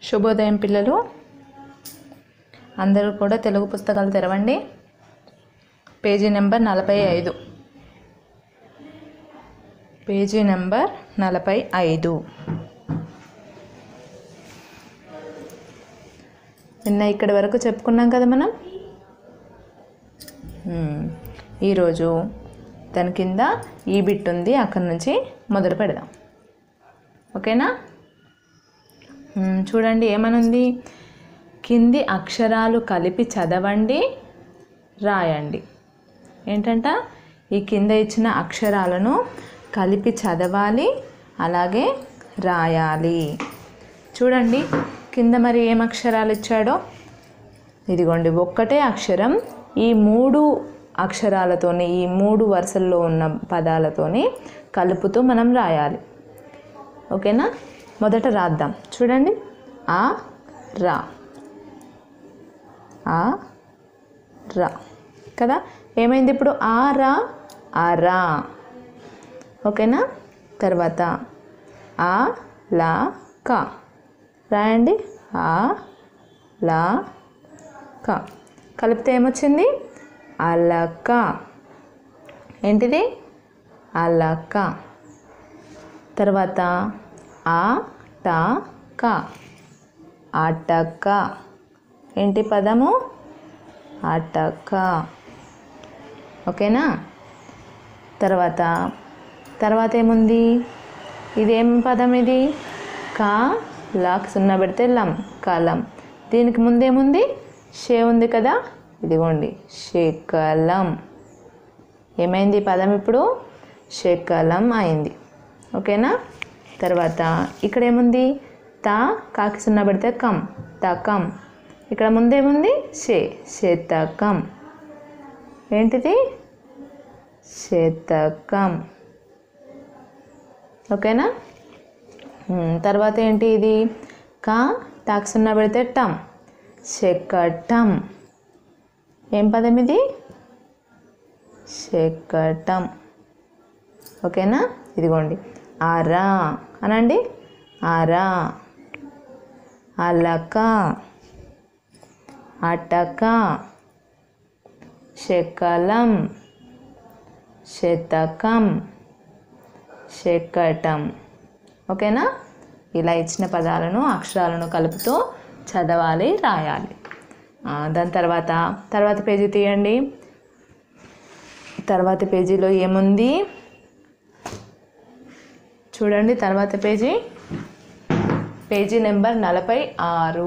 శుభోదయం పిల్లలు అందరూ కూడా తెలుగు పుస్తకాలు తెరవండి పేజీ నెంబర్ నలభై ఐదు పేజీ నెంబర్ నలభై ఐదు నిన్న ఇక్కడి వరకు చెప్పుకున్నాం కదా మనం మ్మ్. ఈరోజు దాని కింద ఈ బిట్ ఉంది అక్కడి నుంచి మొదలు పెడదాం ఓకేనా మ్మ్, చూడండి ఏమనుంది కింది అక్షరాలు కలిపి చదవండి రాయండి ఏంటంట ఈ కింద ఇచ్చిన అక్షరాలను కలిపి చదవాలి అలాగే రాయాలి చూడండి కింద మరి ఏం అక్షరాలు ఇచ్చాడో ఇదిగోండి ఒక్కటే అక్షరం ఈ మూడు అక్షరాలతోని ఈ మూడు వరుసల్లో ఉన్న పదాలతోని కలుపుతూ మనం రాయాలి ఓకేనా మొదట రాద్దాం చూడండి ఆ రా ఆ రా కదా ఏమైంది ఇప్పుడు ఆ రా ఆ రా ఓకేనా తర్వాత ఆ లా క రాయండి ఆ లా క కలిపితే ఏమొచ్చింది అలక ఏంటిది అలక తర్వాత ఆ ట క అటక ఏంటి పదము అటక ఓకేనా తర్వాత తర్వాత ఏముంది ఇదేం పదం ఇది కా లాక్ సున్నా పెడితే లం కలం దీనికి ముందేముంది షే ఉంది కదా ఇదిగోండి శకలం ఏమైంది ఈ పదం ఇప్పుడు శకలం అయింది ఓకేనా తర్వాత ఇక్కడ ఏముంది తా కాకి సున్నా పెడితే కం తకం ఇక్కడ ముందేముంది షే శతకం ఏంటిది శతకం ఓకేనా ఉమ్, తర్వాత ఏంటి ఇది కా టాక్ సున్నా పెడితే టమ్ శకటం ఏం పదం ఇది శకటం ఓకేనా ఇదిగోండి ఆరా అనండి ఆరా అలక అటక శకలం శతకం శకటం ఓకేనా ఇలా ఇచ్చిన పదాలను అక్షరాలను కలుపుతూ చదవాలి రాయాలి ఆ, దాని తర్వాత తర్వాత పేజీ తీయండి తర్వాత పేజీలో ఏముంది చూడండి తర్వాత పేజీ పేజీ నెంబర్ నలభై ఆరు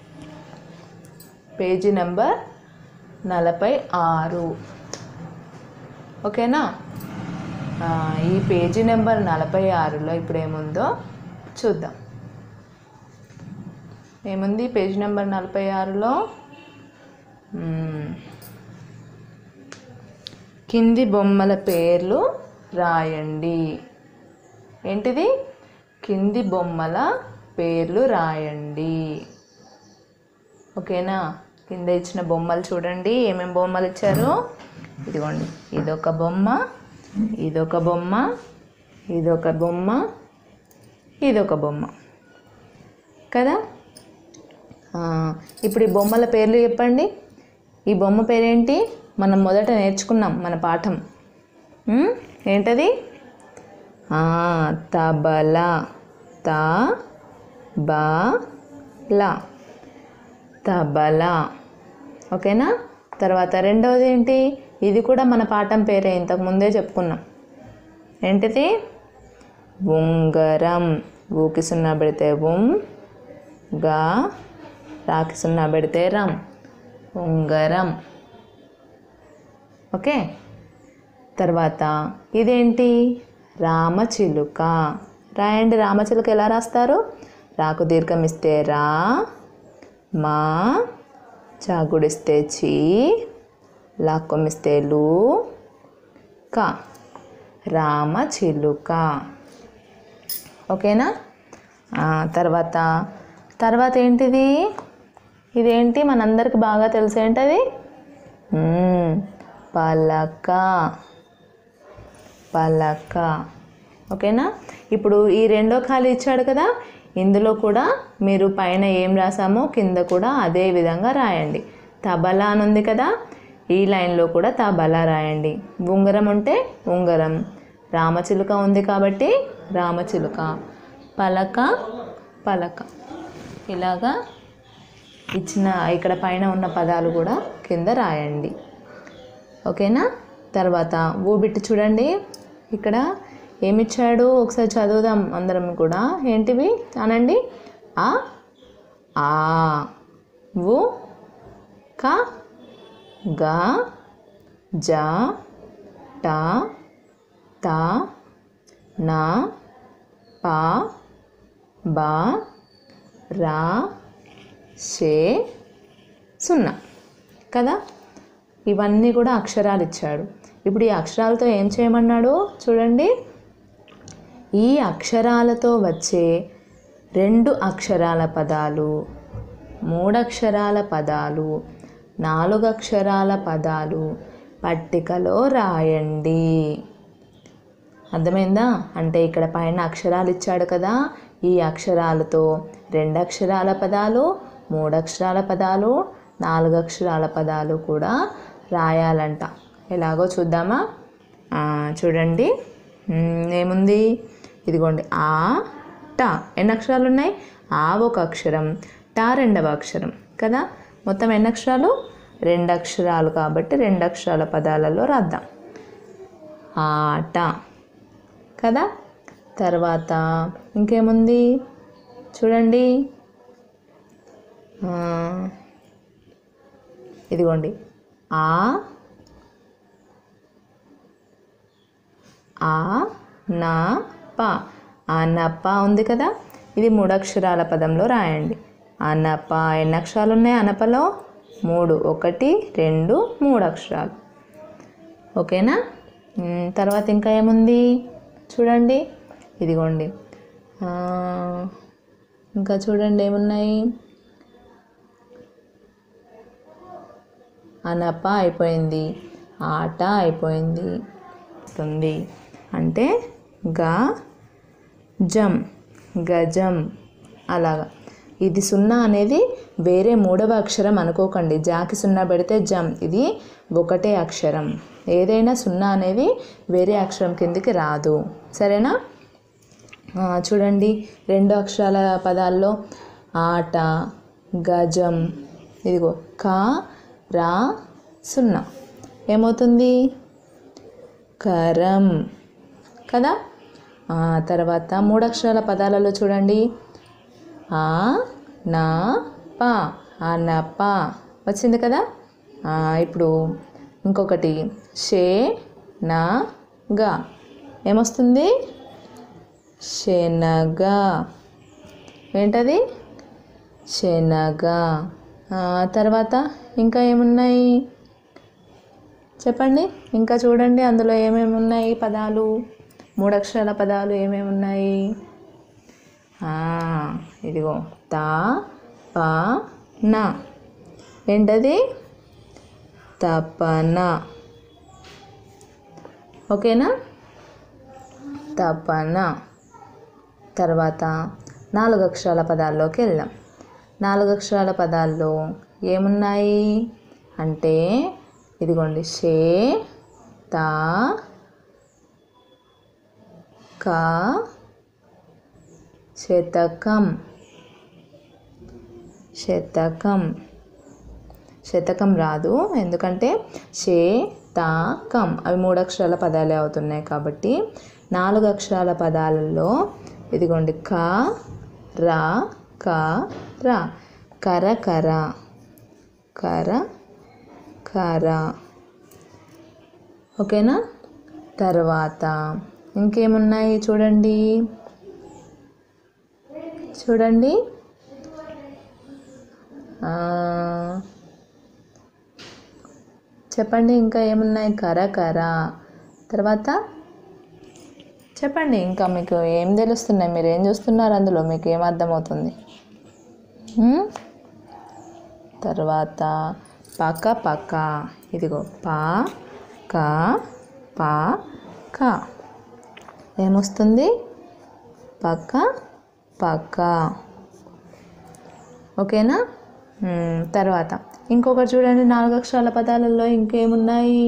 పేజీ నెంబర్ నలభై ఆరు ఓకేనా ఆ, ఈ పేజీ నెంబర్ నలభై ఆరులో ఇప్పుడు ఏముందో చూద్దాం ఏముంది పేజీ నెంబర్ నలభై ఆరులో మ్మ్. కింది బొమ్మల పేర్లు రాయండి ఏంటిది కింది బొమ్మల పేర్లు రాయండి ఓకేనా కింద ఇచ్చిన బొమ్మలు చూడండి ఏమేమి బొమ్మలు ఇచ్చారు ఇదిగోండి ఇదొక బొమ్మ ఇదొక బొమ్మ ఇదొక బొమ్మ ఇదొక బొమ్మ కదా ఆ, ఇప్పుడు ఈ బొమ్మల పేర్లు చెప్పండి ఈ బొమ్మ పేరేంటి మనం మొదట నేర్చుకున్నాం మన పాఠం ఉమ్, ఏంటది ఆ, తబలా త బ లా తబలా ఓకేనా తర్వాత రెండవది ఏంటి ఇది కూడా మన పాఠం పేరే ఇంతకు ముందే చెప్పుకున్నాం ఏంటిది ఉంగరం ఊకి సున్నా పెడితే ఉం గా రాకి సున్నా పెడితే రం ఉంగరం ఓకే తర్వాత ఇదేంటి రామచిలుక రాయండి రామచిలుక ఎలా రాస్తారు రాకు దీర్ఘం ఇస్తే రా మా చాగుడిస్తే చీ లాక్కొమిస్తే లు క రామచిలుక ఓకేనా ఆ, తర్వాత తర్వాత ఏంటిది ఇదేంటి మనందరికి బాగా తెలుసు ఏంటది మ్మ్, పలక పలక ఓకేనా ఇప్పుడు ఈ రెండో ఖాళీ ఇచ్చాడు కదా ఇందులో కూడా మీరు పైన ఏం రాసామో కింద కూడా అదే విధంగా రాయండి తబలా అని ఉంది కదా ఈ లైన్లో కూడా తబలా రాయండి ఉంగరం ఉంటే ఉంగరం రామచిలుక ఉంది కాబట్టి రామచిలుక పలక పలక ఇలాగా ఇచ్చిన ఇక్కడ పైన ఉన్న పదాలు కూడా కింద రాయండి ఓకేనా తర్వాత ఊబిట్టి చూడండి ఇక్కడ ఏమిచ్చాడు ఒకసారి చదువుదాం అందరం కూడా ఏంటివి అనండి ఆ ఆ వు క గ జ ట త న ప బ రా షే సున్నా కదా ఇవన్నీ కూడా అక్షరాలు ఇచ్చాడు ఇప్పుడు ఈ అక్షరాలతో ఏం చేయమన్నాడు చూడండి ఈ అక్షరాలతో వచ్చే రెండు అక్షరాల పదాలు మూడక్షరాల పదాలు నాలుగు అక్షరాల పదాలు పట్టికలో రాయండి అర్థమైందా అంటే ఇక్కడ పైన అక్షరాలు ఇచ్చాడు కదా ఈ అక్షరాలతో రెండు అక్షరాల పదాలు మూడు అక్షరాల పదాలు నాలుగు అక్షరాల పదాలు కూడా రాయాలంట ఎలాగో చూద్దామా ఆ, చూడండి మ్, ఏముంది ఇదిగోండి ఆ టా ఎన్ని అక్షరాలు ఉన్నాయి ఆ ఒక అక్షరం టా రెండవ అక్షరం కదా మొత్తం ఎన్ని అక్షరాలు రెండు అక్షరాలు కాబట్టి రెండు అక్షరాల పదాలలో రాద్దాం ఆట కదా తర్వాత ఇంకేముంది చూడండి ఆ, ఇదిగోండి ఆ ఆ నా ప అనప ఉంది కదా ఇది మూడు అక్షరాల పదంలో రాయండి అనప ఎన్ని అక్షరాలు ఉన్నాయి అనపలో మూడు ఒకటి రెండు మూడు అక్షరాలు ఓకేనా మ్, తర్వాత ఇంకా ఏముంది చూడండి ఇదిగోండి ఆ, ఇంకా చూడండి ఏమున్నాయి అనప అయిపోయింది ఆట అయిపోయింది ఉంది అంటే గా జం గజం అలాగా ఇది సున్నా అనేది వేరే మూడవ అక్షరం అనుకోకండి జాకి సున్నా పెడితే జం ఇది ఒకటే అక్షరం ఏదైనా సున్నా అనేది వేరే అక్షరం కిందికి రాదు సరేనా ఆ, చూడండి రెండు అక్షరాల పదాల్లో ఆట గజం ఇదిగో కా రా సున్నా ఏమవుతుంది కరం కదా ఆ తర్వాత మూడు అక్షరాల పదాలలో చూడండి ఆ నా ప అనప వచ్చింది కదా ఆ, ఇప్పుడు ఇంకొకటి షే నా గా ఏమొస్తుంది శనగ ఏంటది శనగ ఆ, తర్వాత ఇంకా ఏమున్నాయి చెప్పండి ఇంకా చూడండి అందులో ఏమేమి ఉన్నాయి పదాలు మూడు అక్షరాల పదాలు ఏమేమి ఉన్నాయి ఆ, ఇదిగో తా ప నా ఏంటది తపన ఓకేనా తపన తర్వాత నాలుగు అక్షరాల పదాల్లోకి వెళ్దాం నాలుగు అక్షరాల పదాల్లో ఏమున్నాయి అంటే ఇదిగోండి షే తా కా శతకం శతకం శతకం రాదు ఎందుకంటే షే తా కం అవి మూడు అక్షరాల పదాలే అవుతున్నాయి కాబట్టి నాలుగు అక్షరాల పదాలలో ఇదిగోండి క రా క రా కర కర కర కర ఓకేనా తర్వాత ఇంకేమున్నాయి చూడండి చూడండి ఆ, చెప్పండి ఇంకా ఏమున్నాయి కర కర తర్వాత చెప్పండి ఇంకా మీకు ఏం తెలుస్తున్నాయి మీరు ఏం చూస్తున్నారు అందులో మీకు ఏం అర్థమవుతుంది ఉమ్? తర్వాత పక్క పక్క ఇదిగో పా క పా క ఏమొస్తుంది పక్క పక ఓకేనా మ్మ్, తర్వాత ఇంకొకటి చూడండి నాలుగు అక్షరాల పదాలలో ఇంకేమున్నాయి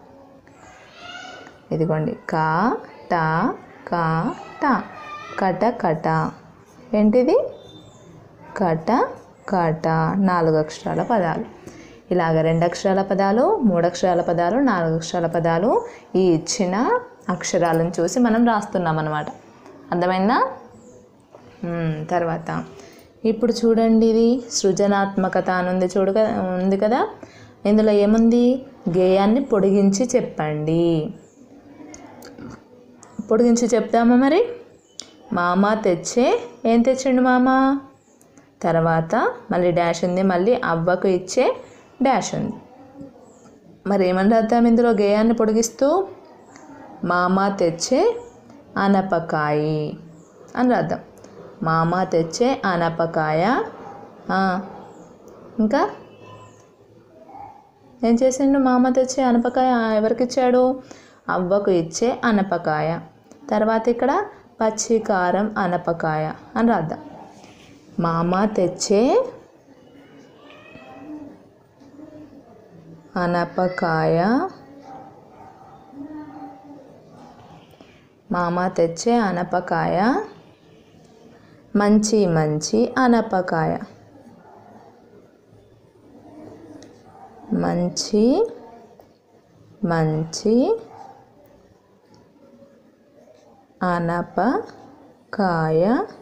ఇదిగోండి కా ట కా ట కట కట ఏంటిది కట కట నాలుగు అక్షరాల పదాలు ఇలాగ రెండు అక్షరాల పదాలు మూడు అక్షరాల పదాలు నాలుగు అక్షరాల పదాలు ఈ ఇచ్చిన అక్షరాలను చూసి మనం రాస్తున్నాం అన్నమాట అర్థమైందా మ్మ్, తర్వాత ఇప్పుడు చూడండి ఇది సృజనాత్మకత అని ఉంది చూడు కదా ఉంది కదా ఇందులో ఏముంది గేయాన్ని పొడిగించి చెప్పండి పొడిగించి చెప్తామా మరి మామ తెచ్చే ఏం తెచ్చిండు మామ తర్వాత మళ్ళీ డాష్ ఉంది మళ్ళీ అవ్వకు ఇచ్చే డాష్ ఉంది మరి ఏమని రాద్దాం ఇందులో గేయాన్ని పొడిగిస్తూ మామ తెచ్చే అనపకాయి అని రాద్దాం మామ తెచ్చే అనపకాయ ఆ, ఇంకా ఏం చేసిండు మామ తెచ్చే అనపకాయ ఎవరికి ఇచ్చాడు అవ్వకు ఇచ్చే అనపకాయ తర్వాత ఇక్కడ పచ్చి కారం అనపకాయ అని రాద్దాం మామ తెచ్చే అనపకాయ మామ తెచ్చే అనపకాయ మంచి మంచి అనపకాయ మంచి మంచి అనపకాయ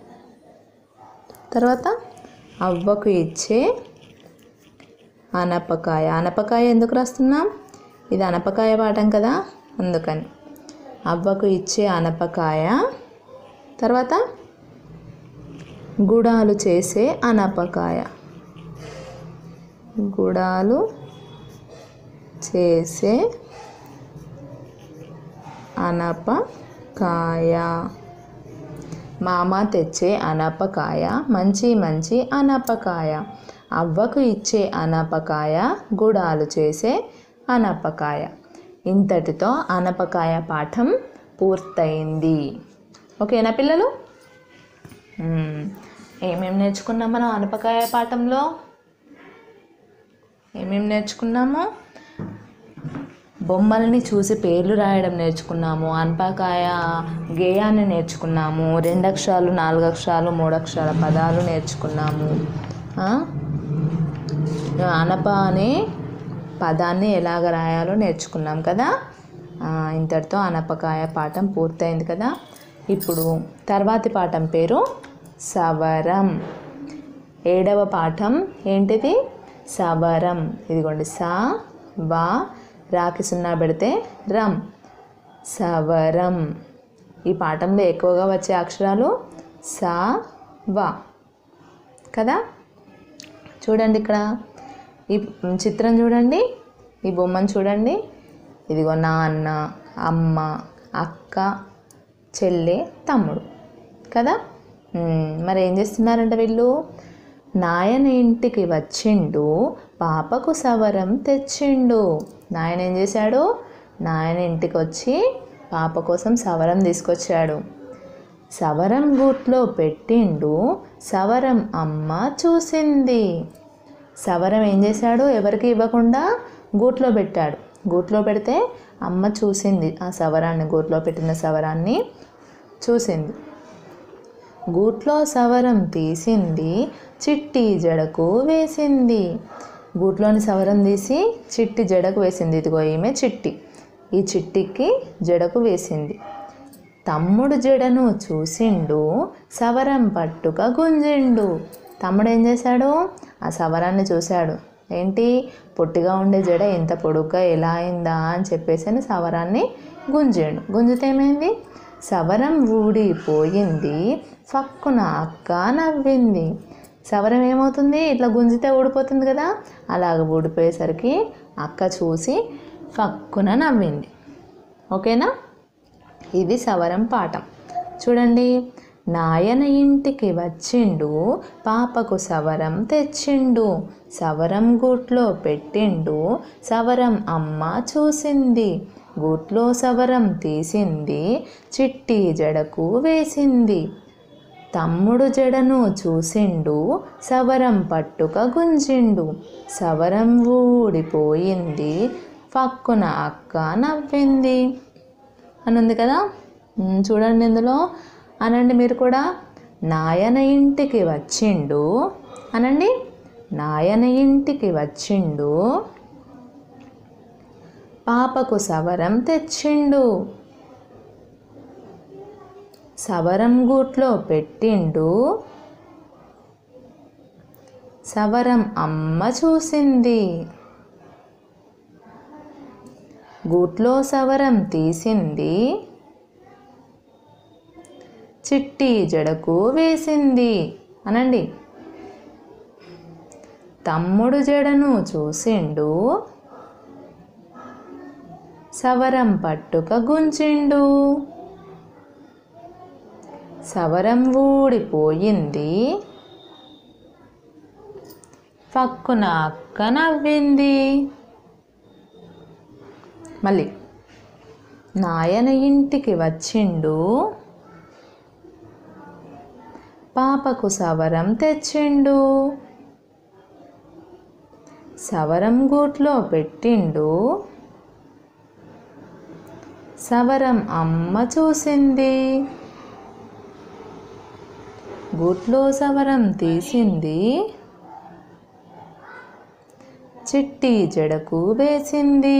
తర్వాత అవ్వకు ఇచ్చే అనపకాయ అనపకాయ ఎందుకు రాస్తున్నాం ఇది అనపకాయ పాఠం కదా అందుకని అవ్వకు ఇచ్చే అనపకాయ తర్వాత గుడాలు చేసే అనపకాయ గుడాలు చేసే అనపకాయ మామ తెచ్చే అనపకాయ మంచి మంచి అనపకాయ అవ్వకు ఇచ్చే అనపకాయ గుడాలు చేసే అనపకాయ ఇంతటితో అనపకాయ పాఠం పూర్తయింది ఓకేనా పిల్లలు మ్మ్. ఏమేమి నేర్చుకున్నాం మనం అనపకాయ పాఠంలో ఏమేమి నేర్చుకున్నాము బొమ్మల్ని చూసి పేర్లు రాయడం నేర్చుకున్నాము అనపకాయ గేయాన్ని నేర్చుకున్నాము రెండు అక్షరాలు నాలుగు అక్షరాలు మూడు అక్షరాల పదాలు నేర్చుకున్నాము ఆ? అనప అనే పదాన్ని ఎలాగ రాయాలో నేర్చుకున్నాం కదా ఆ, ఇంతటితో అనపకాయ పాఠం పూర్తయింది కదా ఇప్పుడు తర్వాతి పాఠం పేరు సవరం ఏడవ పాఠం ఏంటిది సవరం ఇదిగోండి సా వా రాకి సున్నా పెడితే రం సవరం ఈ పాఠంలో ఎక్కువగా వచ్చే అక్షరాలు సా వా కదా చూడండి ఇక్కడ ఈ చిత్రం చూడండి ఈ బొమ్మను చూడండి ఇదిగో నాన్న అమ్మ అక్క చెల్లె తమ్ముడు కదా మ్మ్, మరి ఏం చేస్తున్నారంట వీళ్ళు నాయన ఇంటికి వచ్చిండు పాపకు సవరం తెచ్చిండు నాయన ఏం చేశాడు నాయన ఇంటికి వచ్చి పాప కోసం సవరం తీసుకొచ్చాడు సవరం గూట్లో పెట్టిండు సవరం అమ్మ చూసింది సవరం ఏం చేశాడు ఎవరికి ఇవ్వకుండా గూట్లో పెట్టాడు గూట్లో పెడితే అమ్మ చూసింది ఆ సవరాన్ని గూట్లో పెట్టిన సవరాన్ని చూసింది గూట్లో సవరం తీసింది చిట్టి జడకు వేసింది గూట్లోని సవరం తీసి చిట్టి జడకు వేసింది ఇదిగో ఈమె చిట్టి ఈ చిట్టికి జడకు వేసింది తమ్ముడు జడను చూసిండు సవరం పట్టుక గుంజిండు తమ్ముడు ఏం చేశాడు ఆ సవరాన్ని చూశాడు ఏంటి పొట్టిగా ఉండే జడ ఇంత పొడుగ్గా ఎలా అయిందా అని చెప్పేసి అని సవరాన్ని గుంజిండు గుంజితే ఏమైంది సవరం ఊడిపోయింది ఫక్కున అక్క నవ్వింది సవరం ఏమవుతుంది ఇట్లా గుంజితే ఊడిపోతుంది కదా అలాగ ఊడిపోయేసరికి అక్క చూసి ఫక్కున నవ్వింది ఓకేనా ఇది సవరం పాఠం చూడండి నాయన ఇంటికి వచ్చిండు పాపకు సవరం తెచ్చిండు సవరం గూట్లో పెట్టిండు సవరం అమ్మ చూసింది గూట్లో సవరం తీసింది చిట్టి జడకు వేసింది తమ్ముడు జడను చూసిండు సవరం పట్టుక గుంజిండు సవరం ఊడిపోయింది పక్కున అక్క నవ్వింది అని ఉంది కదా ఉమ్, చూడండి ఇందులో అనండి మీరు కూడా నాయన ఇంటికి వచ్చిండు అనండి నాయన ఇంటికి వచ్చిండు పాపకు సవరం తెచ్చిండు సవరం గూట్లో పెట్టిండు సవరం అమ్మ చూసింది గూట్లో సవరం తీసింది చిట్టి జడకు వేసింది అనండి తమ్ముడు జడను చూసిండు సవరం పట్టుక గుంచిండు సవరం ఊడిపోయింది పక్కున అక్క నవ్వింది మళ్ళీ నాయన ఇంటికి వచ్చిండు పాపకు సవరం తెచ్చిండు సవరం గూట్లో పెట్టిండు సవరం అమ్మ చూసింది గూట్లో సవరం తీసింది చిట్టి జడకు వేసింది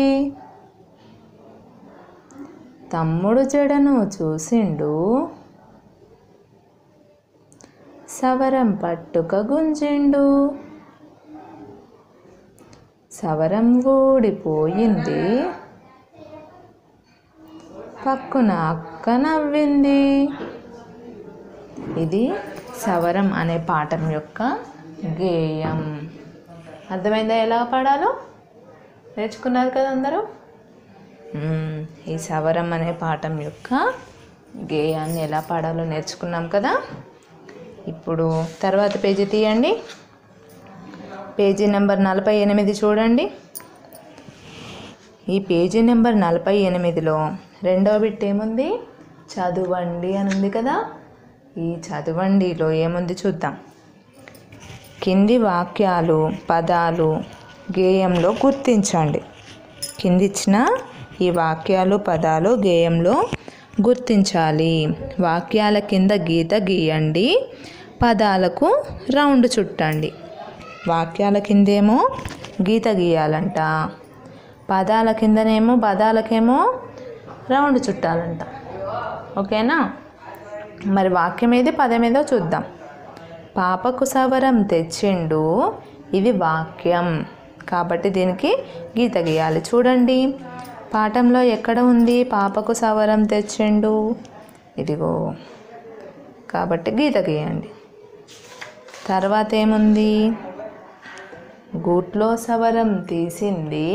తమ్ముడు జడను చూసిండు సవరం పట్టుక గుంజిండు సవరం ఊడిపోయింది పక్కున అక్క నవ్వింది ఇది సవరం అనే పాఠం యొక్క గేయం అర్థమైందా ఎలా పాడాలో నేర్చుకున్నారు కదా అందరూ మ్మ్. ఈ సవరం అనే పాఠం యొక్క గేయాన్ని ఎలా పాడాలో నేర్చుకున్నాం కదా ఇప్పుడు తర్వాత పేజీ తీయండి పేజీ నెంబర్ నలభై ఎనిమిది చూడండి ఈ పేజీ నెంబర్ నలభై ఎనిమిదిలో రెండవ బిట్ ఏముంది చదవండి అని ఉంది కదా ఈ చదవండిలో ఏముంది చూద్దాం కింది వాక్యాలు పదాలు గేయంలో గుర్తించండి కింది ఇచ్చిన ఈ వాక్యాలు పదాలు గేయంలో గుర్తించాలి వాక్యాల కింద గీత గీయండి పదాలకు రౌండ్ చుట్టండి వాక్యాల కిందేమో గీత గీయాలంట పదాల కిందనేమో పదాలకేమో రౌండ్ చుట్టాలంట ఓకేనా మరి వాక్యం ఏది పదం ఏదో చూద్దాం పాపకు సవరం తెచ్చిండు ఇది వాక్యం కాబట్టి దీనికి గీత గీయాలి చూడండి పాఠంలో ఎక్కడ ఉంది పాపకు సవరం తెచ్చిండు ఇదిగో కాబట్టి గీత గీయండి తర్వాత ఏముంది గూట్లో సవరం తీసింది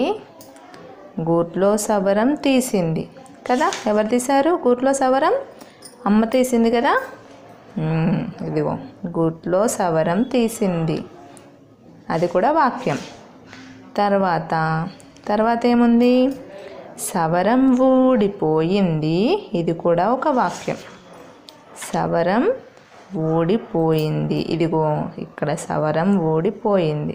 గూట్లో సవరం తీసింది కదా ఎవరు తీశారు గూట్లో సవరం అమ్మ తీసింది కదా మ్మ్, ఇదిగో గూట్లో సవరం తీసింది అది కూడా వాక్యం తర్వాత తర్వాత ఏముంది సవరం ఊడిపోయింది ఇది కూడా ఒక వాక్యం సవరం ఊడిపోయింది ఇదిగో ఇక్కడ సవరం ఊడిపోయింది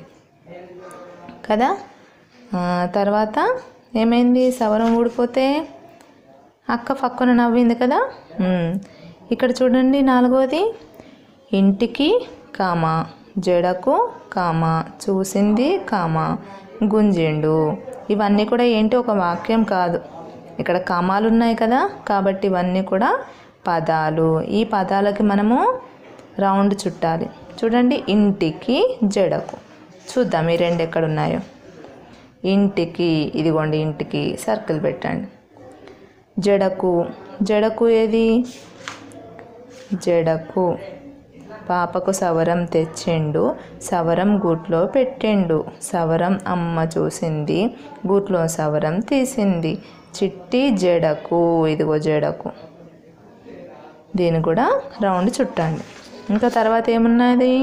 కదా ఆ, తర్వాత ఏమైంది సవరం ఊడిపోతే అక్క పక్కన నవ్వింది కదా ఉమ్. ఇక్కడ చూడండి నాలుగోది ఇంటికి కామ జడకు కామ చూసింది కామ గుంజిండు ఇవన్నీ కూడా ఏంటి ఒక వాక్యం కాదు ఇక్కడ కామాలు ఉన్నాయి కదా కాబట్టి ఇవన్నీ కూడా పదాలు ఈ పదాలకి మనము రౌండ్ చుట్టాలి చూడండి ఇంటికి జడకు చూద్దాం ఈ రెండు ఎక్కడ ఉన్నాయో ఇంటికి ఇదిగోండి ఇంటికి సర్కిల్ పెట్టండి జడకు జడకు ఏది జడకు పాపకు సవరం తెచ్చిండు సవరం గూట్లో పెట్టిండు సవరం అమ్మ చూసింది గూట్లో సవరం తీసింది చిట్టి జడకు ఇదిగో జడకు దీన్ని కూడా రౌండ్ చుట్టండి ఇంకా తర్వాత ఏమున్నది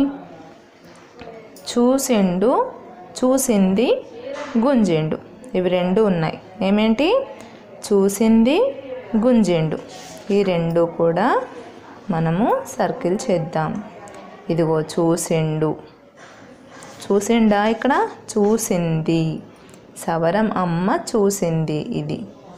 చూసిండు చూసింది గుంజిండు ఇవి రెండు ఉన్నాయి ఏమేంటి చూసింది గుంజిండు ఈ రెండు కూడా మనము సర్కిల్ చేద్దాం ఇదిగో చూసిండు చూసిండా ఇక్కడ చూసింది సవరం అమ్మ చూసింది ఇది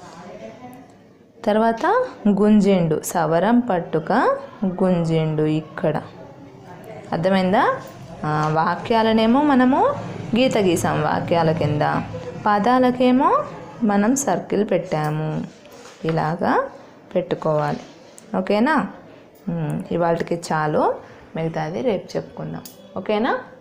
తర్వాత గుంజిండు సవరం పట్టుక గుంజిండు ఇక్కడ అర్థమైందా ఆ, వాక్యాలనేమో మనము గీత గీసాం వాక్యాల కింద పదాలకేమో మనం సర్కిల్ పెట్టాము ఇలాగా పెట్టుకోవాలి ఓకేనా ఇవాళకి చాలు మిగతాది రేపు చెప్పుకుందాం ఓకేనా